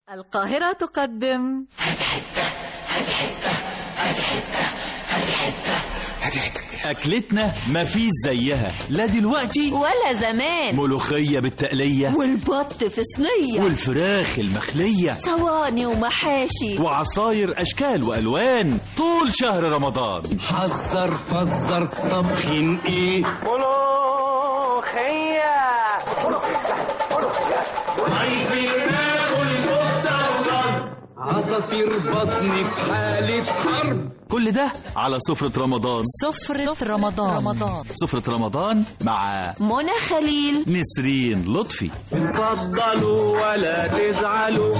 القاهرة تقدم أكلتنا مفيش زيها لا دلوقتي ولا زمان ملوخية بالتقلية والبط في صينية والفراخ المخلية صواني ومحاشي وعصاير أشكال وألوان طول شهر رمضان حذر فزر طبخين ايه عايزين ناكل كفتة وضرب عصافير بطني في حالة حرب كل ده على سفرة رمضان سفرة رمضان رمضان سفرة رمضان مع منى خليل نسرين لطفي اتفضلوا ولا تزعلوا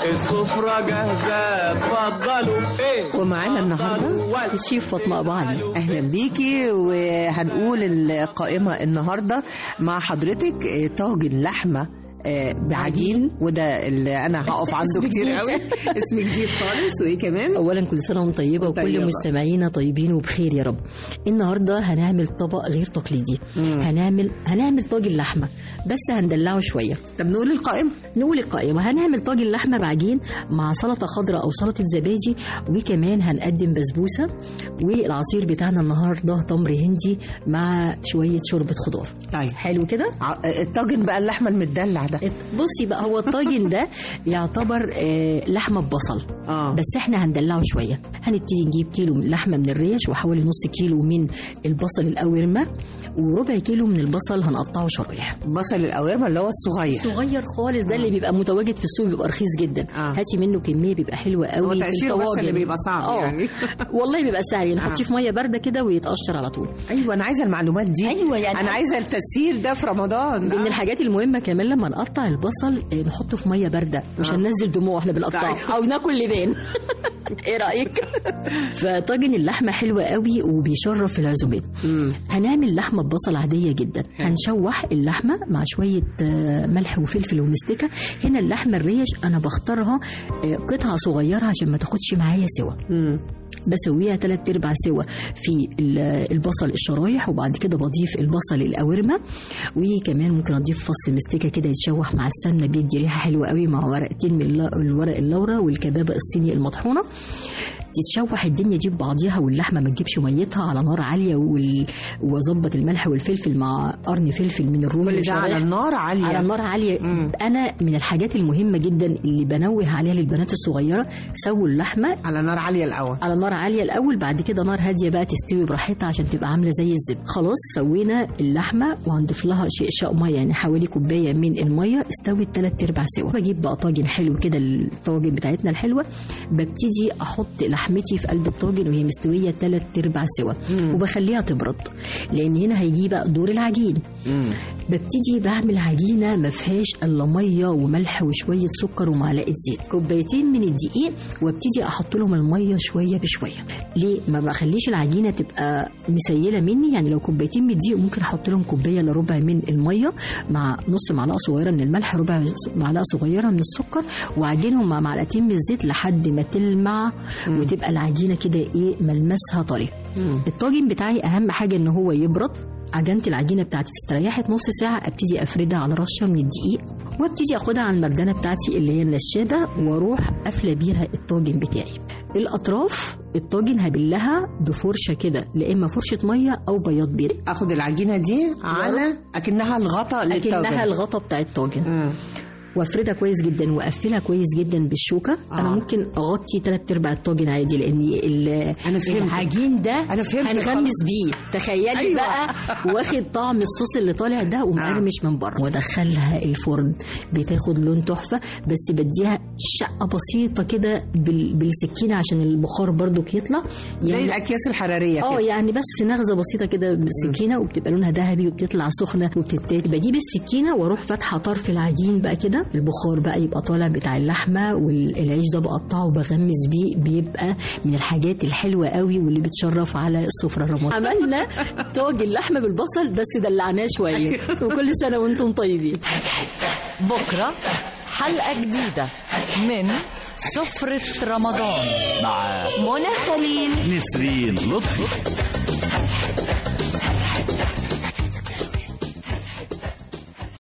السفرة جاهزة اتفضلوا ايه ومعانا النهارده الشيف فاطمه ابو علي اهلا بيكي وهنقول القائمه النهارده مع حضرتك آه، طاجن لحمه آه، بعجين وده اللي انا هقف عنده كتير قوي اسم جديد خالص وايه كمان اولا كل سنه وانتم طيبه وكل طيبة. مستمعينا طيبين وبخير يا رب النهارده هنعمل طبق غير تقليدي مم. هنعمل هنعمل طاجن لحمه بس هندلعه شويه طب نقول القائمه نقول القائمه هنعمل طاجن لحمه بعجين مع سلطه خضراء او سلطه زبادي وكمان هنقدم بسبوسه والعصير بتاعنا النهارده تمر هندي مع شويه شوربه خضار طيب حلو كده ع- الطاجن بقى اللحمه المدلع ده بصي بقى هو الطاجن ده يعتبر آه، لحمه ببصل اه بس احنا هندلعه شويه هنبتدي نجيب كيلو من اللحمه من الريش وحوالي نص كيلو من البصل الاورمه وربع كيلو من البصل هنقطعه شرايح بصل الاورمه اللي هو الصغير صغير خالص ده اللي بيبقى متواجد في السوق بيبقى رخيص جدا آه. هاتي منه كميه بيبقى حلوه قوي هو في تقشيره بس الطواجن. اللي بيبقى صعب آه. يعني والله بيبقى سهل يعني آه. نحطيه في ميه بارده كده ويتقشر على طول ايوه انا عايزه المعلومات دي أيوة يعني انا عايزه التسيير ده في رمضان دي من آه. الحاجات المهمة كمان لما نقطع البصل آه، نحطه في مية باردة مش آه. هننزل دموع احنا بنقطعه طيب. أو ناكل لبان ايه رأيك؟ فطاجن اللحمة حلوة قوي وبيشرف في العزومات مم. هنعمل لحمة ببصل عادية جدا هنشوح اللحمة مع شوية آه، ملح وفلفل ومستكة هنا اللحمة الريش أنا بختارها آه، قطعة صغيرة عشان ما تاخدش معايا سوا مم. بسويها تلات ارباع سوا في ال- البصل الشرايح وبعد كده بضيف البصل الاورمه وكمان ممكن اضيف فص مستكه كده يتشوح مع السمنه بيدي ريحه حلوه قوي مع ورقتين من الل- الورق اللورا والكبابه الصيني المطحونه تتشوح الدنيا دي ببعضيها واللحمه ما تجيبش ميتها على نار عاليه وال- واظبط الملح والفلفل مع قرن فلفل من الرومي كل ده والشرايح. على النار عاليه على النار عالية مم. أنا من الحاجات المهمة جدا اللي بنوه عليها للبنات الصغيرة سووا اللحمة على نار عاليه الاول على نار عاليه الاول بعد كده نار هاديه بقى تستوي براحتها عشان تبقى عامله زي الزبده خلاص سوينا اللحمه وهنضيف لها شقشاق ميه يعني حوالي كوبايه من الميه استوت تلات ارباع سوا بجيب بقى طاجن حلو كده الطواجن بتاعتنا الحلوه ببتدي احط لحمتي في قلب الطاجن وهي مستويه تلات ارباع سوا وبخليها تبرد لان هنا هيجي بقى دور العجين مم. ببتدي بعمل عجينه ما فيهاش الا ميه وملح وشويه سكر ومعلقه زيت كوبايتين من الدقيق وابتدي احط لهم الميه شويه بشويه ليه ما بخليش العجينه تبقى مسيله مني يعني لو كوبايتين من الدقيق ممكن احط لهم كوبايه الا ربع من الميه مع نص معلقه صغيره من الملح ربع معلقه صغيره من السكر واعجنهم مع معلقتين من الزيت لحد ما تلمع وتبقى العجينه كده ايه ملمسها طري مم. الطاجن بتاعي اهم حاجه ان هو يبرد عجنت العجينه بتاعتي استريحت نص ساعه ابتدي افردها على رشه من الدقيق وابتدي اخدها على المردانه بتاعتي اللي هي النشابه واروح قافله بيها الطاجن بتاعي الاطراف الطاجن هبلها بفرشه كده لا اما فرشه ميه او بياض بيض اخد العجينه دي على اكنها الغطا للطاجن اكنها الغطا بتاع الطاجن مم. وافردها كويس جدا واقفلها كويس جدا بالشوكه آه. انا ممكن اغطي ثلاث ارباع الطاجن عادي لان ال- أنا فهمت. العجين ده أنا فهمت هنغمس خلاص. بيه تخيلي أيوة. أيوة. بقى واخد طعم الصوص اللي طالع ده ومقرمش من بره وادخلها الفرن بتاخد لون تحفه بس بديها شقه بسيطه كده بال- بالسكينه عشان البخار برضو يطلع زي الاكياس الحراريه اه كده. يعني بس نغزه بسيطه كده بالسكينه وبتبقى لونها ذهبي وبتطلع سخنه وبتتاكل بجيب السكينه واروح فاتحه طرف العجين بقى كده البخار بقى يبقى طالع بتاع اللحمه والعيش ده بقطعه وبغمس بيه بيبقى من الحاجات الحلوه قوي واللي بتشرف على السفره الرمضان عملنا طاجن لحمه بالبصل بس دلعناه شويه وكل سنه وانتم طيبين بكرة حلقة جديدة من سفرة رمضان مع منى خليل نسرين لطفي